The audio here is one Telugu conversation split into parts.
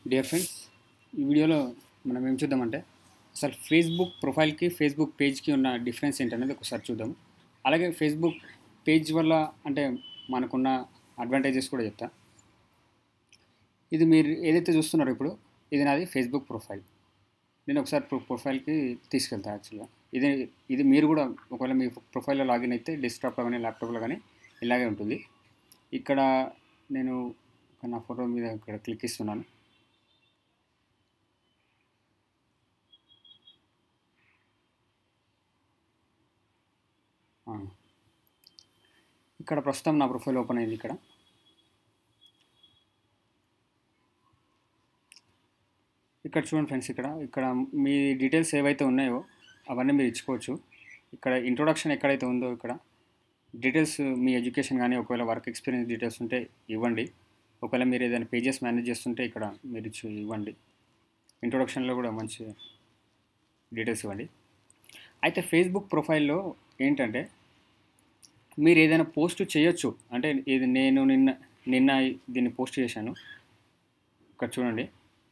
డియర్ ఫ్రెండ్స్ ఈ వీడియోలో మనం ఏం చూద్దామంటే అసలు ఫేస్బుక్ ప్రొఫైల్కి ఫేస్బుక్ పేజ్కి ఉన్న డిఫరెన్స్ ఏంటనేది ఒకసారి చూద్దాం అలాగే ఫేస్బుక్ పేజ్ వల్ల అంటే మనకున్న అడ్వాంటేజెస్ కూడా చెప్తా ఇది మీరు ఏదైతే చూస్తున్నారో ఇప్పుడు ఇది నాది ఫేస్బుక్ ప్రొఫైల్ నేను ఒకసారి ప్రొ ప్రొఫైల్కి తీసుకెళ్తా యాక్చువల్గా ఇది ఇది మీరు కూడా ఒకవేళ మీ ప్రొఫైల్లో లాగిన్ అయితే డెస్క్టాప్లో కానీ ల్యాప్టాప్లో కానీ ఇలాగే ఉంటుంది ఇక్కడ నేను నా ఫోటో మీద ఇక్కడ క్లిక్ ఇస్తున్నాను ఆ. ఇక్కడ ప్రస్తుతం నా ప్రొఫైల్ ఓపెన్ అయింది ఇక్కడ ఇక్కడ చూడండి ఫ్రెండ్స్ ఇక్కడ ఇక్కడ మీ డీటెయిల్స్ ఏవైతే ఉన్నాయో అవన్నీ మీరు ఇచ్చుకోవచ్చు ఇక్కడ ఇంట్రొడక్షన్ ఎక్కడైతే ఉందో ఇక్కడ డీటెయిల్స్ మీ ఎడ్యుకేషన్ కానీ ఒకవేళ వర్క్ ఎక్స్పీరియన్స్ డీటెయిల్స్ ఉంటే ఇవ్వండి ఒకవేళ మీరు ఏదైనా పేజెస్ మేనేజ్ చేస్తుంటే ఇక్కడ మీరు ఇచ్చి ఇవ్వండి ఇంట్రొడక్షన్లో కూడా మంచి డీటెయిల్స్ ఇవ్వండి అయితే ఫేస్బుక్ ప్రొఫైల్లో ఏంటంటే మీరు ఏదైనా పోస్ట్ చేయొచ్చు అంటే ఇది నేను నిన్న నిన్న దీన్ని పోస్ట్ చేశాను ఇక్కడ చూడండి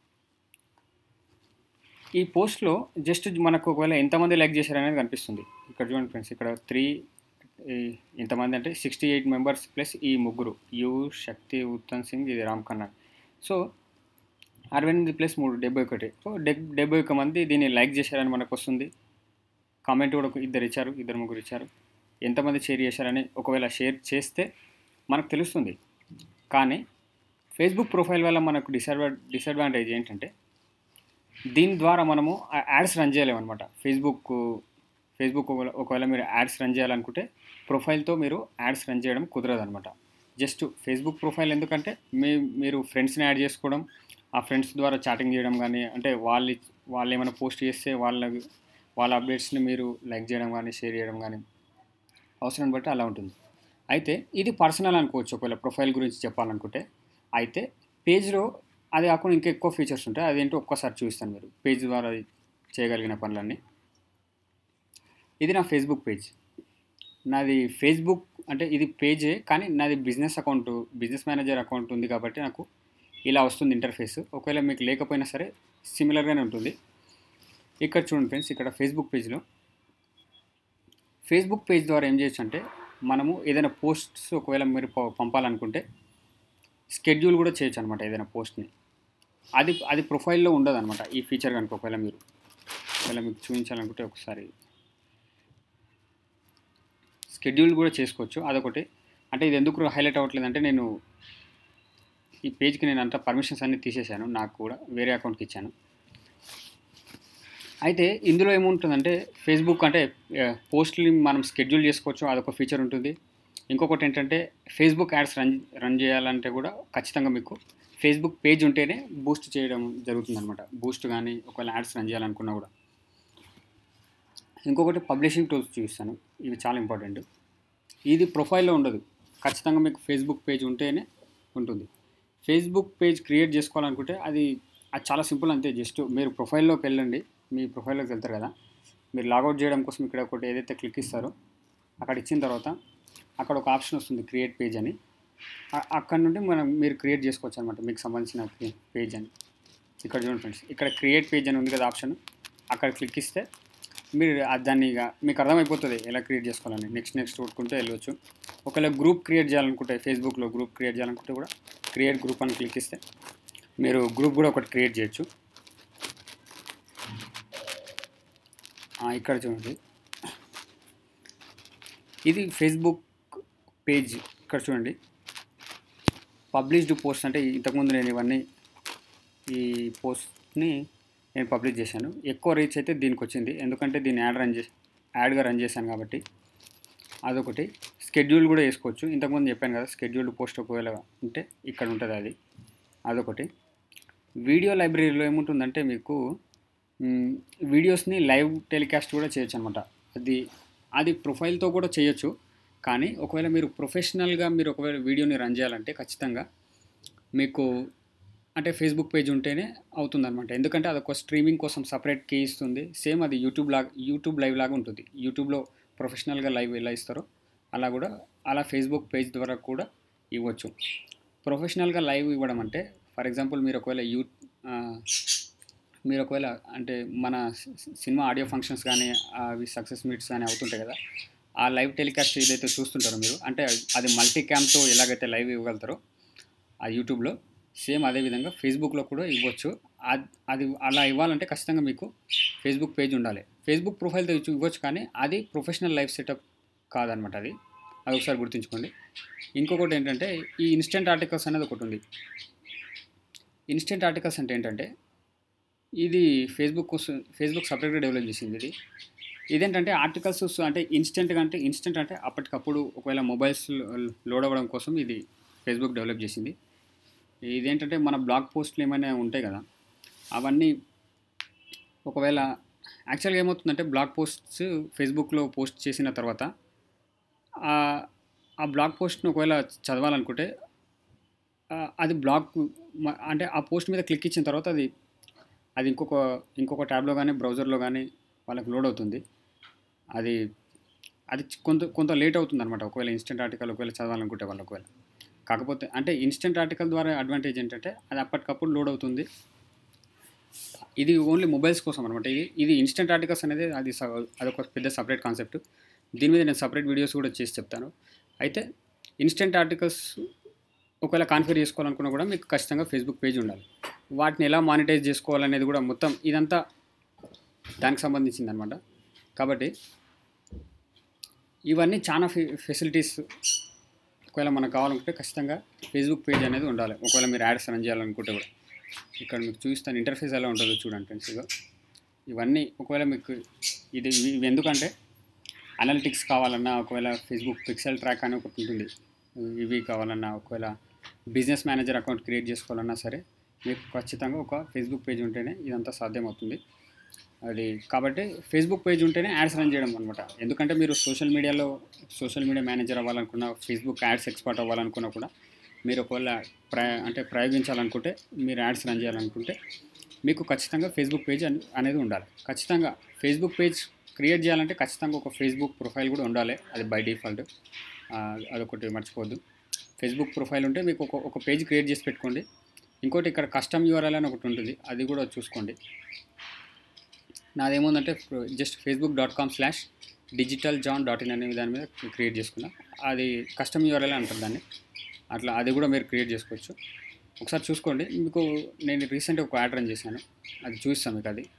ఈ పోస్ట్లో జస్ట్ మనకు ఒకవేళ ఎంతమంది లైక్ చేశారనేది కనిపిస్తుంది ఇక్కడ చూడండి ఫ్రెండ్స్ ఇక్కడ త్రీ ఇంతమంది అంటే సిక్స్టీ ఎయిట్ మెంబర్స్ ప్లస్ ఈ ముగ్గురు యు శక్తి ఉత్తమ్ సింగ్ ఇది రామ్ ఖన్నా సో అరవై ఎనిమిది ప్లస్ మూడు డెబ్బై ఒకటి సో డెబ్ డెబ్బై ఒక మంది దీన్ని లైక్ చేశారని మనకు వస్తుంది కామెంట్ కూడా ఒక ఇద్దరు ఇచ్చారు ఇద్దరు ముగ్గురు ఇచ్చారు ఎంతమంది షేర్ చేశారని ఒకవేళ షేర్ చేస్తే మనకు తెలుస్తుంది కానీ ఫేస్బుక్ ప్రొఫైల్ వల్ల మనకు డిసడ్వా డిసడ్వాంటేజ్ ఏంటంటే దీని ద్వారా మనము యాడ్స్ రన్ చేయలేమన్నమాట ఫేస్బుక్ ఫేస్బుక్ ఒకవేళ ఒకవేళ మీరు యాడ్స్ రన్ చేయాలనుకుంటే ప్రొఫైల్తో మీరు యాడ్స్ రన్ చేయడం కుదరదు అనమాట జస్ట్ ఫేస్బుక్ ప్రొఫైల్ ఎందుకంటే మీ మీరు ఫ్రెండ్స్ని యాడ్ చేసుకోవడం ఆ ఫ్రెండ్స్ ద్వారా చాటింగ్ చేయడం కానీ అంటే వాళ్ళు వాళ్ళు ఏమైనా పోస్ట్ చేస్తే వాళ్ళ వాళ్ళ అప్డేట్స్ని మీరు లైక్ చేయడం కానీ షేర్ చేయడం కానీ అవసరం బట్టి అలా ఉంటుంది అయితే ఇది పర్సనల్ అనుకోవచ్చు ఒకవేళ ప్రొఫైల్ గురించి చెప్పాలనుకుంటే అయితే పేజ్లో అది కాకుండా ఇంకా ఎక్కువ ఫీచర్స్ ఉంటాయి అదేంటో ఒక్కసారి చూపిస్తాను మీరు పేజ్ ద్వారా చేయగలిగిన పనులన్నీ ఇది నా ఫేస్బుక్ పేజ్ నాది ఫేస్బుక్ అంటే ఇది పేజే కానీ నాది business account business manager account ఉంది కాబట్టి నాకు ఇలా వస్తుంది ఇంటర్ఫేస్ ఒకవేళ మీకు లేకపోయినా సరే సిమిలర్గానే ఉంటుంది ఇక్కడ చూడండి ఫ్రెండ్స్ ఇక్కడ ఫేస్బుక్ పేజ్లో ఫేస్బుక్ పేజ్ ద్వారా ఏం చేయొచ్చు అంటే మనము ఏదైనా పోస్ట్స్ ఒకవేళ మీరు ప- పంపాలనుకుంటే స్కెడ్యూల్ కూడా చేయొచ్చు అనమాట ఏదైనా పోస్ట్ని అది అది ప్రొఫైల్లో ఉండదు అనమాట ఈ ఫీచర్ కనుక ఒకవేళ మీరు ఒకవేళ మీకు చూపించాలనుకుంటే ఒకసారి స్కెడ్యూల్ కూడా చేసుకోవచ్చు అదొకటి అంటే ఇది ఎందుకు హైలైట్ అవ్వట్లేదు అంటే నేను ఈ పేజ్కి నేను అంతా పర్మిషన్స్ అన్నీ తీసేశాను నాకు కూడా వేరే అకౌంట్కి ఇచ్చాను అయితే ఇందులో ఏముంటుందంటే ఫేస్బుక్ అంటే పోస్ట్ని మనం షెడ్యూల్ చేసుకోవచ్చు అదొక ఫీచర్ ఉంటుంది ఇంకొకటి ఏంటంటే ఫేస్బుక్ యాడ్స్ రన్ రన్ చేయాలంటే కూడా ఖచ్చితంగా మీకు ఫేస్బుక్ పేజ్ ఉంటేనే బూస్ట్ చేయడం జరుగుతుంది అనమాట బూస్ట్ కానీ ఒకవేళ యాడ్స్ రన్ చేయాలనుకున్నా కూడా ఇంకొకటి పబ్లిషింగ్ టూల్స్ చూపిస్తాను ఇవి చాలా ఇంపార్టెంట్ ఇది ప్రొఫైల్లో ఉండదు ఖచ్చితంగా మీకు ఫేస్బుక్ పేజ్ ఉంటేనే ఉంటుంది ఫేస్బుక్ పేజ్ క్రియేట్ చేసుకోవాలనుకుంటే అది అది చాలా సింపుల్ అంతే జస్ట్ మీరు ప్రొఫైల్లోకి వెళ్ళండి మీ ప్రొఫైల్లోకి వెళ్తారు కదా మీరు లాగౌట్ చేయడం కోసం ఇక్కడ ఒకటి ఏదైతే క్లిక్ ఇస్తారో అక్కడ ఇచ్చిన తర్వాత అక్కడ ఒక ఆప్షన్ వస్తుంది క్రియేట్ పేజ్ అని అ- అక్కడ నుండి మనం మీరు క్రియేట్ చేసుకోవచ్చు అనమాట మీకు సంబంధించిన పేజ్ అని ఇక్కడ చూడండి ఫ్రెండ్స్ ఇక్కడ క్రియేట్ పేజ్ అని ఉంది కదా ఆప్షన్ అక్కడ క్లిక్ ఇస్తే మీరు ఆ దాన్ని ఇక మీకు అర్థమైపోతుంది ఎలా క్రియేట్ చేసుకోవాలని నెక్స్ట్ నెక్స్ట్ కొట్టుకుంటే వెళ్ళవచ్చు ఒకవేళ గ్రూప్ క్రియేట్ చేయాలనుకుంటే ఫేస్బుక్లో గ్రూప్ క్రియేట్ చేయాలనుకుంటే కూడా క్రియేట్ గ్రూప్ అని క్లిక్ ఇస్తే మీరు గ్రూప్ కూడా ఒకటి క్రియేట్ చేయొచ్చు ఆ, ఇక్కడ చూడండి ఇది ఫేస్బుక్ పేజ్ ఇక్కడ చూడండి పబ్లిష్డ్ పోస్ట్ అంటే ఇంతకుముందు నేను ఇవన్నీ ఈ పోస్ట్ని నేను పబ్లిష్ చేశాను ఎక్కువ రీచ్ అయితే దీనికి వచ్చింది ఎందుకంటే దీన్ని యాడ్ రన్ చేసి యాడ్గా రన్ చేశాను కాబట్టి అదొకటి స్కెడ్యూల్ కూడా వేసుకోవచ్చు ఇంతకుముందు చెప్పాను కదా స్కెడ్యూల్డ్ పోస్ట్ ఒకవేళ ఉంటే ఇక్కడ ఉంటుంది అది అదొకటి వీడియో లైబ్రరీలో ఏముంటుందంటే మీకు మ్, వీడియోస్ని లైవ్ టెలికాస్ట్ కూడా చేయొచ్చు అనమాట అది అది ప్రొఫైల్తో కూడా చేయొచ్చు కానీ ఒకవేళ మీరు ప్రొఫెషనల్గా మీరు ఒకవేళ వీడియోని రన్ చేయాలంటే ఖచ్చితంగా మీకు అంటే ఫేస్బుక్ పేజ్ ఉంటేనే అవుతుందన్నమాట ఎందుకంటే అదొక స్ట్రీమింగ్ కోసం సపరేట్ కీ ఇస్తుంది సేమ్ అది యూట్యూబ్ లాగా యూట్యూబ్ లైవ్ లాగా ఉంటుంది యూట్యూబ్లో ప్రొఫెషనల్గా లైవ్ ఎలా ఇస్తారో అలా కూడా అలా ఫేస్బుక్ పేజ్ ద్వారా కూడా ఇవ్వచ్చు ప్రొఫెషనల్గా లైవ్ ఇవ్వడం అంటే ఫర్ ఎగ్జాంపుల్ మీరు ఒకవేళ యూ ఆ, మీరు ఒకవేళ అంటే మన సి- సి- సినిమా ఆడియో ఫంక్షన్స్ కానీ అవి సక్సెస్ మీట్స్ కానీ అవుతుంటాయి కదా ఆ లైవ్ టెలికాస్ట్ ఏదైతే చూస్తుంటారో మీరు అంటే అది మల్టీ క్యామ్తో ఎలాగైతే లైవ్ ఇవ్వగలుగుతారో ఆ యూట్యూబ్లో సేమ్ అదే విధంగా ఫేస్బుక్లో కూడా ఇవ్వచ్చు అద్- అది అలా ఇవ్వాలంటే ఖచ్చితంగా మీకు ఫేస్బుక్ పేజ్ ఉండాలి ఫేస్బుక్ ప్రొఫైల్తో ఇచ్చు- ఇవ్వచ్చు కానీ అది ప్రొఫెషనల్ లైఫ్ సెటప్ కాదనమాట అది అది ఒకసారి గుర్తుంచుకోండి ఇంకొకటి ఏంటంటే ఈ ఇన్స్టెంట్ ఆర్టికల్స్ అనేది ఒకటి ఉంది ఇన్స్టెంట్ ఆర్టికల్స్ అంటే ఏంటంటే ఇది ఫేస్బుక్ కోసం ఫేస్బుక్ సపరేట్గా డెవలప్ చేసింది ఇది ఇదేంటంటే ఆర్టికల్స్ అంటే ఇన్స్టెంట్గా అంటే ఇన్స్టెంట్ అంటే అప్పటికప్పుడు ఒకవేళ మొబైల్స్ లోడ్ అవ్వడం కోసం ఇది ఫేస్బుక్ డెవలప్ చేసింది ఇదేంటంటే మన బ్లాగ్ పోస్ట్లు ఏమైనా ఉంటాయి కదా అవన్నీ ఒకవేళ యాక్చువల్గా ఏమవుతుందంటే బ్లాగ్ పోస్ట్స్ ఫేస్బుక్లో పోస్ట్ చేసిన తర్వాత ఆ- ఆ బ్లాగ్ పోస్ట్ని ఒకవేళ చదవాలనుకుంటే ఆ, అది బ్లాగ్ మ- అంటే ఆ పోస్ట్ మీద క్లిక్ ఇచ్చిన తర్వాత అది అది ఇంకొక ఇంకొక ట్యాబ్లో కానీ బ్రౌజర్లో కానీ వాళ్ళకి లోడ్ అవుతుంది అది అది చ- కొంత కొంత లేట్ అవుతుంది అనమాట ఒకవేళ ఇన్స్టెంట్ ఆర్టికల్ ఒకవేళ చదవాలనుకుంటే వాళ్ళు ఒకవేళ కాకపోతే అంటే ఇన్స్టెంట్ ఆర్టికల్ ద్వారా అడ్వాంటేజ్ ఏంటంటే అది అప్పటికప్పుడు లోడ్ అవుతుంది ఇది ఓన్లీ మొబైల్స్ కోసం అనమాట ఇది ఇది ఇన్స్టెంట్ ఆర్టికల్స్ అనేది అది స- అదొక పెద్ద సపరేట్ కాన్సెప్ట్ దీని మీద నేను సపరేట్ వీడియోస్ కూడా చేసి చెప్తాను అయితే ఇన్స్టెంట్ ఆర్టికల్స్ ఒకవేళ కాన్ఫిగర్ చేసుకోవాలనుకున్నా కూడా మీకు ఖచ్చితంగా ఫేస్బుక్ పేజ్ ఉండాలి వాటిని ఎలా మానిటైజ్ చేసుకోవాలనేది కూడా మొత్తం ఇదంతా దానికి సంబంధించింది అనమాట కాబట్టి ఇవన్నీ చాలా ఫె ఫెసిలిటీస్ ఒకవేళ మనకు కావాలనుకుంటే ఖచ్చితంగా ఫేస్బుక్ పేజ్ అనేది ఉండాలి ఒకవేళ మీరు యాడ్స్ రన్ చేయాలనుకుంటే కూడా ఇక్కడ మీకు చూపిస్తాను ఇంటర్ఫేస్ ఎలా ఉంటుందో చూడండి ఫ్రెండ్స్ ఇగో ఇవన్నీ ఒకవేళ మీకు ఇది ఇవి- ఇవి ఎందుకంటే అనలిటిక్స్ కావాలన్నా ఒకవేళ ఫేస్బుక్ పిక్సెల్ ట్రాక్ అని ఒకటి ఉంటుంది ఇవి కావాలన్నా ఒకవేళ బిజినెస్ మేనేజర్ అకౌంట్ క్రియేట్ చేసుకోవాలన్నా సరే మీకు ఖచ్చితంగా ఒక ఫేస్బుక్ పేజ్ ఉంటేనే ఇదంతా సాధ్యమవుతుంది అది కాబట్టి ఫేస్బుక్ పేజ్ ఉంటేనే యాడ్స్ రన్ చేయడం అనమాట ఎందుకంటే మీరు సోషల్ మీడియాలో సోషల్ మీడియా మేనేజర్ అవ్వాలనుకున్న ఫేస్బుక్ యాడ్స్ ఎక్స్పర్ట్ అవ్వాలనుకున్నా కూడా మీరు ఒకవేళ ప్రయ అంటే ప్రయోగించాలనుకుంటే మీరు యాడ్స్ రన్ చేయాలనుకుంటే మీకు ఖచ్చితంగా ఫేస్బుక్ పేజ్ అన్- అనేది ఉండాలి ఖచ్చితంగా ఫేస్బుక్ పేజ్ క్రియేట్ చేయాలంటే ఖచ్చితంగా ఒక ఫేస్బుక్ ప్రొఫైల్ కూడా ఉండాలి అది బై డిఫాల్ట్ అదొకటి మర్చిపోవద్దు ఫేస్బుక్ ప్రొఫైల్ ఉంటే మీకు ఒక ఒక పేజ్ క్రియేట్ చేసి పెట్టుకోండి ఇంకోటి ఇక్కడ కస్టమ్ యూఆర్ఎల్ అని ఒకటి ఉంటుంది అది కూడా చూసుకోండి నాదేముందంటే just Facebook dot com slash digital John dot in అనే దాని మీద క్రియేట్ చేసుకున్నా అది కస్టమ్ యూఆర్ఎల్ అంటారు దాన్ని అట్లా అది కూడా మీరు క్రియేట్ చేసుకోవచ్చు ఒకసారి చూసుకోండి మీకు నేను రీసెంట్గా ఒక యాడ్ రన్ చేశాను అది చూస్తాను మీకు అది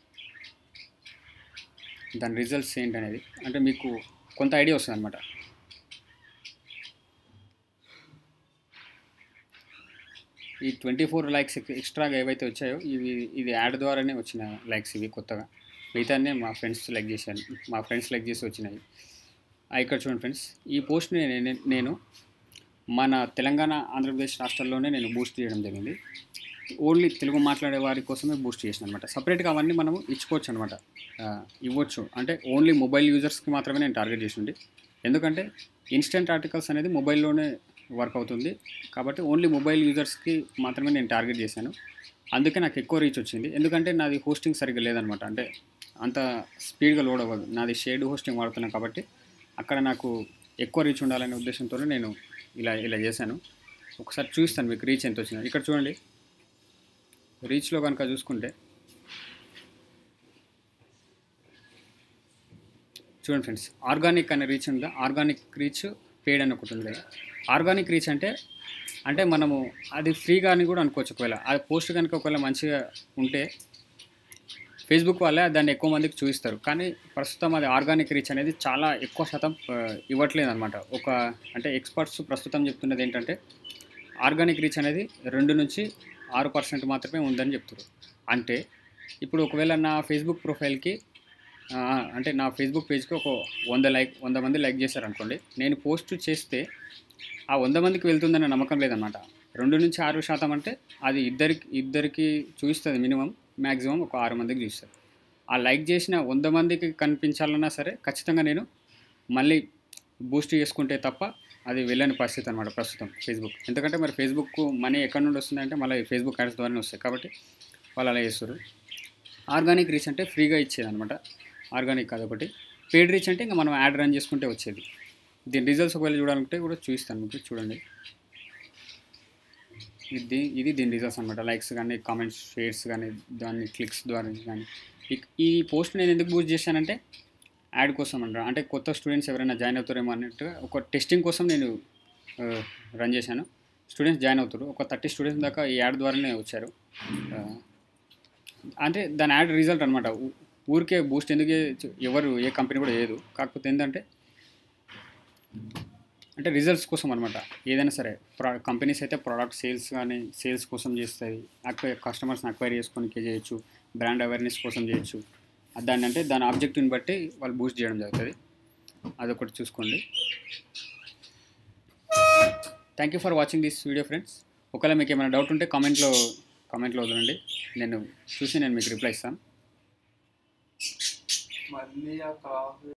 దాని రిజల్ట్స్ ఏంటనేది అంటే మీకు కొంత ఐడియా వస్తుంది అనమాట ఈ ట్వంటీ ఫోర్ లైక్స్ ఎక్స్ట్రాగా ఏవైతే వచ్చాయో ఇవి ఇది యాడ్ ద్వారానే వచ్చిన లైక్స్ ఇవి కొత్తగా మిగతానే మా ఫ్రెండ్స్ లైక్ చేశాను మా ఫ్రెండ్స్ లైక్ చేసి వచ్చినాయి ఆ, ఇక్కడ చూడండి ఫ్రెండ్స్ ఈ పోస్ట్ని నేను నేను మన తెలంగాణ ఆంధ్రప్రదేశ్ రాష్ట్రాల్లోనే నేను బూస్ట్ చేయడం జరిగింది ఓన్లీ తెలుగు మాట్లాడే వారి కోసమే బూస్ట్ చేసిన అనమాట సపరేట్గా అవన్నీ మనము ఇచ్చుకోవచ్చు అనమాట ఇవ్వచ్చు అంటే ఓన్లీ మొబైల్ యూజర్స్కి మాత్రమే నేను టార్గెట్ చేసింది ఎందుకంటే ఇన్స్టెంట్ ఆర్టికల్స్ అనేది మొబైల్లోనే వర్క్ అవుతుంది కాబట్టి ఓన్లీ మొబైల్ యూజర్స్కి మాత్రమే నేను టార్గెట్ చేశాను అందుకే నాకు ఎక్కువ రీచ్ వచ్చింది ఎందుకంటే నాది హోస్టింగ్ సరిగ్గా లేదనమాట అంటే అంత స్పీడ్గా లోడ్ అవ్వదు నాది షేడ్ హోస్టింగ్ వాడుతున్నాను కాబట్టి అక్కడ నాకు ఎక్కువ రీచ్ ఉండాలనే ఉద్దేశంతో నేను ఇలా ఇలా చేశాను ఒకసారి చూస్తాను మీకు రీచ్ ఎంత వచ్చిందో ఇక్కడ చూడండి రీచ్లో కనుక చూసుకుంటే చూడండి ఫ్రెండ్స్ ఆర్గానిక్ అనే రీచ్ ఉందా ఆర్గానిక్ రీచ్ పేడ్ అని ఒకటి ఉంది ఆర్గానిక్ రీచ్ అంటే అంటే మనము అది ఫ్రీగా అని కూడా అనుకోవచ్చు ఒకవేళ ఆ పోస్ట్ కనుక ఒకవేళ మంచిగా ఉంటే ఫేస్బుక్ వల్లే దాన్ని ఎక్కువ మందికి చూపిస్తారు కానీ ప్రస్తుతం అది ఆర్గానిక్ రీచ్ అనేది చాలా ఎక్కువ శాతం ఆ, ఇవ్వట్లేదు అనమాట ఒక అంటే ఎక్స్పర్ట్స్ ప్రస్తుతం చెప్తున్నది ఏంటంటే ఆర్గానిక్ రీచ్ అనేది రెండు నుంచి ఆరు పర్సెంట్ మాత్రమే ఉందని చెప్తారు అంటే ఇప్పుడు ఒకవేళ నా ఫేస్బుక్ ప్రొఫైల్కి ఆ, అంటే నా ఫేస్బుక్ పేజ్కి ఒక వంద లైక్ వంద మంది లైక్ చేశారనుకోండి నేను పోస్ట్ చేస్తే ఆ వంద మందికి వెళ్తుందనే నమ్మకం లేదన్నమాట రెండు నుంచి ఆరు శాతం అంటే అది ఇద్దరికి ఇద్దరికి చూపిస్తుంది మినిమం మ్యాక్సిమం ఒక ఆరు మందికి చూస్తుంది ఆ లైక్ చేసిన వంద మందికి కనిపించాలన్నా సరే ఖచ్చితంగా నేను మళ్ళీ బూస్ట్ చేసుకుంటే తప్ప అది వెళ్ళని పరిస్థితి అనమాట ప్రస్తుతం ఫేస్బుక్ ఎందుకంటే మరి ఫేస్బుక్ మనీ ఎక్కడి నుండి వస్తుందంటే మళ్ళీ ఫేస్బుక్ యాడ్స్ ద్వారానే వస్తాయి కాబట్టి వాళ్ళు అలా చేస్తారు ఆర్గానిక్ రీచ్ అంటే ఫ్రీగా ఇచ్చేది అనమాట ఆర్గానిక్ అదొకటి పేడ్ రీచ్ అంటే ఇంకా మనం యాడ్ రన్ చేసుకుంటే వచ్చేది దీని రిజల్ట్స్ ఒకవేళ చూడాలంటే కూడా చూపిస్తాను మీకు చూడండి ఇది ఇది దీని రిజల్ట్స్ అనమాట లైక్స్ కానీ కామెంట్స్ షేర్స్ కానీ దాన్ని క్లిక్స్ ద్వారా కానీ ఈ- ఈ పోస్ట్ నేను ఎందుకు బూస్ట్ చేశానంటే యాడ్ కోసం అంటారు అంటే కొత్త స్టూడెంట్స్ ఎవరైనా జాయిన్ అవుతారేమో అన్నట్టుగా ఒక టెస్టింగ్ కోసం నేను రన్ చేశాను స్టూడెంట్స్ జాయిన్ అవుతారు ఒక థర్టీ స్టూడెంట్స్ దాకా ఈ యాడ్ ద్వారానే వచ్చారు ఆ, అంటే దాని యాడ్ రిజల్ట్ అనమాట ఊరికే బూస్ట్ ఎందుకు చే- ఎవరు ఏ కంపెనీ కూడా చేయదు కాకపోతే ఏంటంటే అంటే రిజల్ట్స్ కోసం అనమాట ఏదైనా సరే ప్రా కంపెనీస్ అయితే ప్రోడక్ట్ సేల్స్ కానీ సేల్స్ కోసం చేస్తాయి అక్వైర్ కస్టమర్స్ని అక్వైర్ చేసుకోనికి చేయొచ్చు బ్రాండ్ అవేర్నెస్ కోసం చేయొచ్చు దాన్ని అంటే దాని ఆబ్జెక్టివ్ని బట్టి వాళ్ళు బూస్ట్ చేయడం జరుగుతుంది అదొకటి చూసుకోండి thank you for watching this video friends ఒకవేళ మీకు ఏమైనా డౌట్ ఉంటే కామెంట్లో కామెంట్లో వదలండి నేను చూసి నేను మీకు రిప్లై ఇస్తాను మళ్ళీ ఆ కాఫీ